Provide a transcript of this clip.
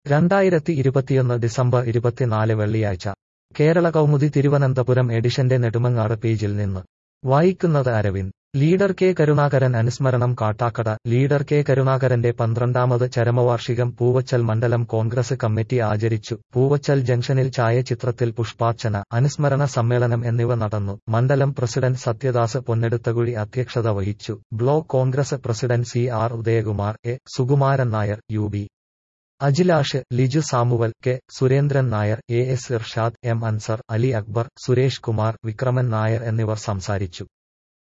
രണ്ടായിരത്തി ഇരുപത്തിയൊന്ന് ഡിസംബർ ഇരുപത്തിനാല് വെള്ളിയാഴ്ച കേരള കൗമുദി തിരുവനന്തപുരം എഡിഷന്റെ നെടുമങ്ങാട് പേജിൽ നിന്ന് വായിക്കുന്നത് അരവിന്ദ് ലീഡർ കെ കരുണാകരൻ അനുസ്മരണം കാട്ടാക്കട ലീഡർ കെ കരുണാകരന്റെ പന്ത്രണ്ടാമത് ചരമവാർഷികം പൂവച്ചൽ മണ്ഡലം കോൺഗ്രസ് കമ്മിറ്റി ആചരിച്ചു പൂവച്ചൽ ജംഗ്ഷനിൽ ഛായചിത്രത്തിൽ പുഷ്പാർച്ചന അനുസ്മരണ സമ്മേളനം എന്നിവ നടന്നു മണ്ഡലം പ്രസിഡന്റ് സത്യദാസ് പൊന്നെടുത്തകുഴി അധ്യക്ഷത വഹിച്ചു block Congress president C R Udayakumar A Sukumaran Nair U B Ajilash Liju Samuel K Surendran Nair A S Irshad M Ansar Ali Akbar Suresh Kumar Vikraman Nair എന്നിവർ സംസാരിച്ചു